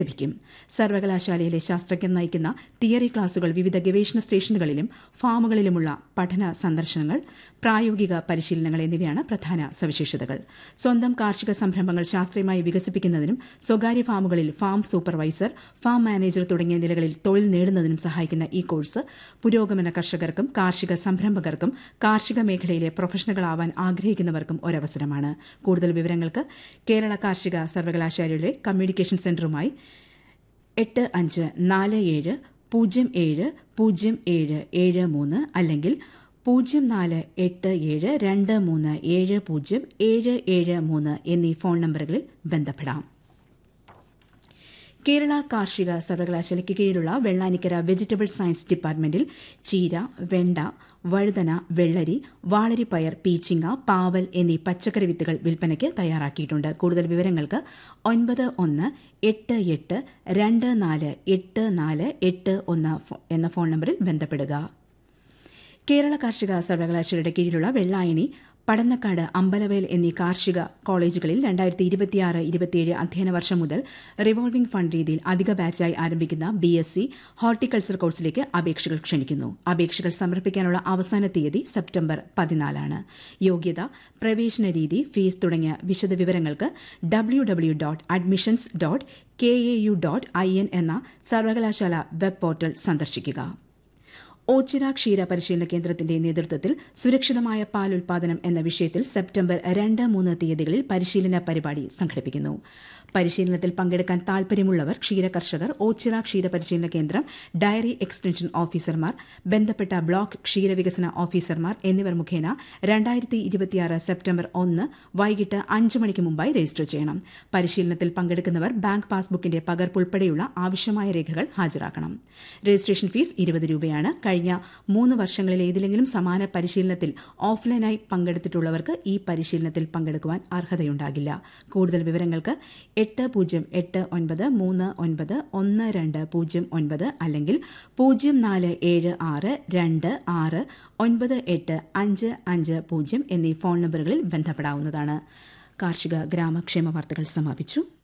ലഭിക്കും സർവകലാശാലയിലെ ശാസ്ത്രജ്ഞർ നയിക്കുന്ന തിയറി ക്ലാസുകൾ വിവിധ ഗവേഷണ സ്റ്റേഷനുകളിലും ഫാമുകളിലുമുള്ള പഠന സന്ദർശനങ്ങൾ പ്രായോഗിക പരിശീലനങ്ങൾ എന്നിവയാണ് പ്രധാന സവിശേഷതകൾ സ്വന്തം കാർഷിക സംരംഭങ്ങൾ ശാസ്ത്രീയമായി വികസിപ്പിക്കുന്നതിനും സ്വകാര്യ ഫാമുകളിൽ ഫാം സൂപ്പർവൈസർ ഫാം മാനേജർ തുടങ്ങിയ നിലകളിൽ തൊഴിൽ നേടുന്നതിനും സഹായിക്കുന്ന ഈ കോഴ്സ് പുരോഗമന കർഷകർക്കും കാർഷിക സംരംഭകർക്കും കാർഷിക മേഖലയിലെ പ്രൊഫഷണലുകളാവാൻ ആഗ്രഹിക്കുന്നവർക്കും ഒരവസരമാണ് കൂടുതൽ വിവരങ്ങൾക്ക് കേരള കാർഷിക സർവകലാശാലയുടെ കമ്മ്യൂണിക്കേഷൻ സെന്ററുമായി എട്ട് അഞ്ച് നാല് ഏഴ് പൂജ്യം ഏഴ് പൂജ്യം ഏഴ് ഏഴ് മൂന്ന് അല്ലെങ്കിൽ പൂജ്യം നാല് എട്ട് ഏഴ് രണ്ട് മൂന്ന് ഏഴ് പൂജ്യം ഏഴ് ഏഴ് മൂന്ന് എന്നീ ഫോൺ നമ്പറുകളിൽ ബന്ധപ്പെടാം കേരള കാർഷിക സർവകലാശാലയ്ക്ക് കീഴിലുള്ള വെള്ളാനിക്കര വെജിറ്റബിൾ സയൻസ് ഡിപ്പാർട്ട്മെന്റിൽ ചീര വെണ്ട വഴുതന വെള്ളരി വാളരിപ്പയർ പീച്ചിങ്ങ പാവൽ എന്നീ പച്ചക്കറി വിത്തുകൾ വിൽപ്പനയ്ക്ക് തയ്യാറാക്കിയിട്ടുണ്ട് കൂടുതൽ വിവരങ്ങൾക്ക് ഒൻപത് ഒന്ന് എട്ട് എട്ട് രണ്ട് നാല് എട്ട് നാല് എട്ട് ഒന്ന് എന്ന ഫോൺ നമ്പറിൽ ബന്ധപ്പെടുക കേരള കാർഷിക സർവകലാശാലയുടെ കീഴിലുള്ള വെള്ളായണി പടന്നക്കാട് അമ്പലവേൽ എന്നീ കാർഷിക കോളേജുകളിൽ രണ്ടായിരത്തി ഇരുപത്തിയാറ് ഇരുപത്തിയേഴ് അധ്യയന വർഷം മുതൽ റിവോൾവിംഗ് ഫണ്ട് രീതിയിൽ അധിക ബാച്ചായി ആരംഭിക്കുന്ന ബി എസ് സി ഹോർട്ടിക്കൾച്ചർ കോഴ്സിലേക്ക് അപേക്ഷകൾ ക്ഷണിക്കുന്നു അപേക്ഷകൾ സമർപ്പിക്കാനുള്ള അവസാന തീയതി സെപ്റ്റംബർ പതിനാലാണ് യോഗ്യത പ്രവേശന രീതി ഫീസ് തുടങ്ങിയ വിശദവിവരങ്ങൾക്ക് W W dot admissions dot K A U dot I N എന്ന സർവകലാശാല വെബ് പോർട്ടൽ സന്ദർശിക്കുക ഓച്ചിറ ക്ഷീര പരിശീലന കേന്ദ്രത്തിന്റെ നേതൃത്വത്തിൽ സുരക്ഷിതമായ പാൽ ഉൽപാദനം എന്ന വിഷയത്തിൽ സെപ്റ്റംബർ രണ്ട് മൂന്ന് തീയതികളിൽ പരിശീലന പരിപാടി സംഘടിപ്പിക്കുന്നു പരിശീലനത്തിൽ പങ്കെടുക്കാൻ താൽപര്യമുള്ളവർ ക്ഷീര കർഷകർ ഓച്ചിറ ക്ഷീര പരിശീലന കേന്ദ്രം ഡയറി എക്സ്റ്റൻഷൻ ഓഫീസർമാർ ബന്ധപ്പെട്ട ബ്ലോക്ക് ക്ഷീരവികസന ഓഫീസർമാർ എന്നിവർ മുഖേന രണ്ടായിരത്തി ഇരുപത്തിയാറ് സെപ്റ്റംബർ ഒന്ന് വൈകിട്ട് അഞ്ച് മണിക്ക് മുമ്പായി രജിസ്റ്റർ ചെയ്യണം പരിശീലനത്തിൽ പങ്കെടുക്കുന്നവർ ബാങ്ക് പാസ്ബുക്കിന്റെ പകർപ്പ് ഉൾപ്പെടെയുള്ള ആവശ്യമായ രേഖകൾ ഹാജരാക്കണം രജിസ്ട്രേഷൻ ഫീസ് ഇരുപത് രൂപയാണ് കഴിഞ്ഞ മൂന്ന് വർഷങ്ങളിൽ ഏതിലെങ്കിലും സമാന പരിശീലനത്തിൽ ഓഫ്ലൈനായി പങ്കെടുത്തിട്ടുള്ളവർക്ക് ഈ പരിശീലനത്തിൽ പങ്കെടുക്കുവാൻ അർഹതയുണ്ടാകില്ല കൂടുതൽ വിവരങ്ങൾക്ക് എട്ട് പൂജ്യം എട്ട് ഒൻപത് മൂന്ന് ഒൻപത് ഒന്ന് രണ്ട് പൂജ്യം ഒൻപത് അല്ലെങ്കിൽ പൂജ്യം നാല് ഏഴ് ആറ് രണ്ട് ആറ് ഒൻപത് എട്ട് അഞ്ച് അഞ്ച് പൂജ്യം എന്നീ ഫോൺ നമ്പറുകളിൽ ബന്ധപ്പെടാവുന്നതാണ് കാർഷിക ഗ്രാമക്ഷേമ വാർത്തകൾ സമാപിച്ചു